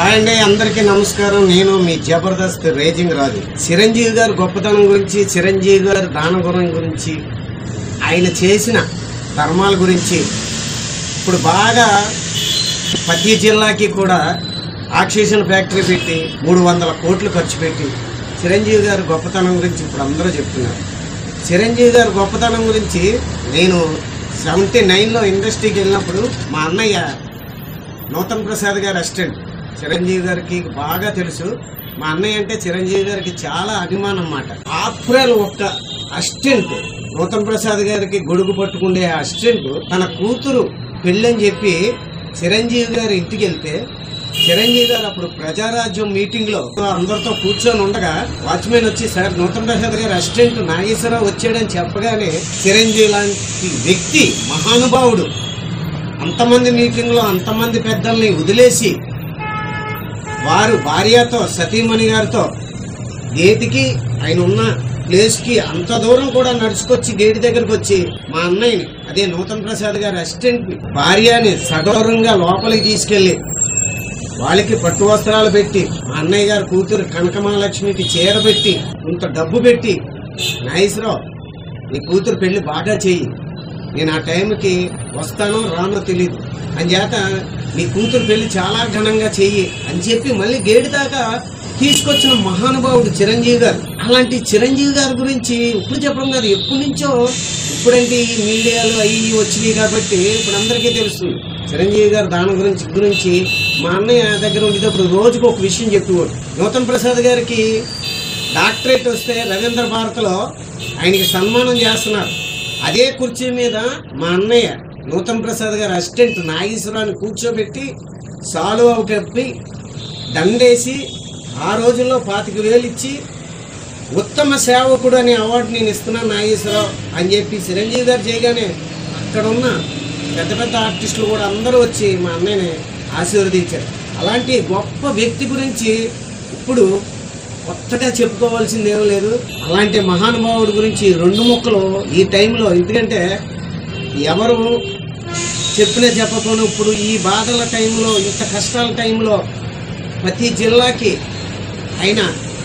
hi అండి అందరికీ నమస్కారం నేను మీ జబర్దస్త్ రేజింగ్ రాజు చిరంజీవి గారి గొప్పతనం గురించి చిరంజీవి గారి దాన గుణం గురించి ఆయన చేసిన ధర్మాల గురించి ఇప్పుడు బాగా ప్రతి జిల్లాకి కూడా ఆక్సిజన్ ఫ్యాక్టరీ పెట్టి మూడు వందల కోట్లు ఖర్చు పెట్టి చిరంజీవి గారి గొప్పతనం గురించి ఇప్పుడు అందరూ చెప్తున్నారు చిరంజీవి గారి గొప్పతనం గురించి నేను సెవెంటీ నైన్లో ఇండస్ట్రీకి వెళ్ళినప్పుడు మా అన్నయ్య నూతన్ ప్రసాద్ గారి అసిస్టెంట్ చిరంజీవి గారికి బాగా తెలుసు మా అన్నయ్య అంటే చిరంజీవి గారికి చాలా అభిమానం అన్నమాట ఆఫ్రల్ ఒక్క అసిస్టెంట్ నూతన్ ప్రసాద్ గారికి గొడుగు పట్టుకునే అసిస్టెంట్ తన కూతురు పెళ్ళని చెప్పి చిరంజీవి గారి ఇంటికి వెళ్తే చిరంజీవి గారు అప్పుడు ప్రజారాజ్యం మీటింగ్ లో అందరితో కూర్చొని ఉండగా వాచ్మెన్ వచ్చి సార్ నూతన్ ప్రసాద్ గారి అసిస్టెంట్ నాగేశ్వరరావు వచ్చాడని చెప్పగానే చిరంజీవి లాంటి వ్యక్తి మహానుభావుడు అంతమంది మీటింగ్ లో అంతమంది పెద్దల్ని వదిలేసి వారు భార్యతో సతీమణి గారితో గేటుకి ఆయన ఉన్న ప్లేస్ కి అంత దూరం కూడా నడుచుకొచ్చి గేటు దగ్గరకు వచ్చి మా అన్నయ్యని అదే నూతన్ ప్రసాద్ గారి అసిస్టెంట్ భార్యని సగౌరవంగా లోపలికి తీసుకెళ్లి వాళ్ళకి పట్టు వస్త్రాలు పెట్టి మా అన్నయ్య గారి కూతురు కనకమహాలక్ష్మికి చీర పెట్టి ఇంత డబ్బు పెట్టి నాగేశ్వరరావు నీ కూతురు పెళ్లి బాగా చెయ్యి నేను ఆ టైంకి వస్తానో రానో తెలియదు చేత నీ కూతురు పెళ్లి చాలా ఘనంగా చెయ్యి అని చెప్పి మళ్ళీ గేటు దాకా తీసుకొచ్చిన మహానుభావుడు చిరంజీవి గారు అలాంటి చిరంజీవి గారి గురించి ఇప్పుడు చెప్పడం కాదు ఎప్పటి నుంచో ఇప్పుడంటే ఈ మీడియాలు అవి ఇవి వచ్చినాయి కాబట్టి ఇప్పుడు అందరికీ తెలుస్తుంది చిరంజీవి గారు దాని గురించి గురించి మా అన్నయ్య దగ్గర ఉండేటప్పుడు రోజుకు ఒక విషయం చెప్పేవాడు నూతన్ ప్రసాద్ గారికి డాక్టరేట్ వస్తే రవీంద్ర భారత్లో ఆయనకి సన్మానం చేస్తున్నారు అదే కుర్చీ మీద మా అన్నయ్య నూతన్ ప్రసాద్ గారి అసిస్టెంట్ నాగేశ్వరాన్ని కూర్చోబెట్టి సాలువ కప్పి దండేసి ఆ రోజుల్లో పాతిక వేలు ఇచ్చి ఉత్తమ సేవకుడు అనే అవార్డు నేను ఇస్తున్నాను నాగేశ్వరరావు అని చెప్పి చిరంజీవి గారు చేయగానే అక్కడ ఉన్న పెద్ద పెద్ద ఆర్టిస్టులు కూడా అందరూ వచ్చి మా అన్నయ్యని ఆశీర్వదించారు అలాంటి గొప్ప వ్యక్తి గురించి ఇప్పుడు కొత్తగా చెప్పుకోవాల్సింది ఏం లేదు అలాంటి మహానుభావుడి గురించి రెండు ముక్కలు ఈ టైంలో ఎందుకంటే ఎవరు చెప్పినా చెప్పకపోయినా ఇప్పుడు ఈ బాధల టైంలో ఇంత కష్టాల టైంలో ప్రతి జిల్లాకి అయినా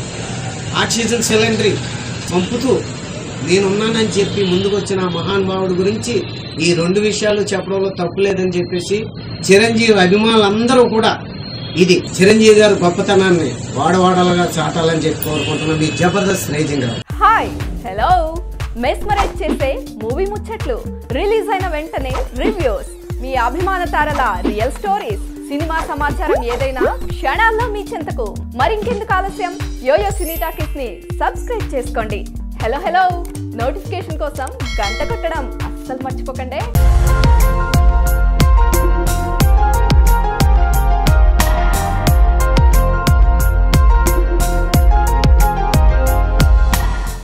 ఆక్సిజన్ సిలిండర్ పంపుతూ నేనున్నానని చెప్పి ముందుకు వచ్చిన ఆ మహానుభావుడి గురించి ఈ రెండు విషయాలు చెప్పడంలో తప్పు లేదని చెప్పేసి చిరంజీవి అభిమానులందరూ కూడా ఇది చిరంజీవి గారి గొప్పతనాన్ని వాడవాడలుగా చాటాలని చెప్పి కోరుకుంటున్నాం మీ జబర్దస్త్ రేజింగ్ గారు హాయ్ హలో మెస్మరైజ్ చేసే మూవీ ముచ్చట్లు రిలీజ్ అయిన వెంటనే రివ్యూస్ మీ అభిమాన తారల రియల్ స్టోరీస్ సినిమా సమాచారం ఏదైనా క్షణాల్లో మీ చెంతకు మరింకెందుకు ఆలస్యం యోయో సినీ టాకీస్ ని సబ్స్క్రైబ్ చేసుకోండి హలో హలో నోటిఫికేషన్ కోసం గంట కొట్టడం అస్సలు మర్చిపోకండి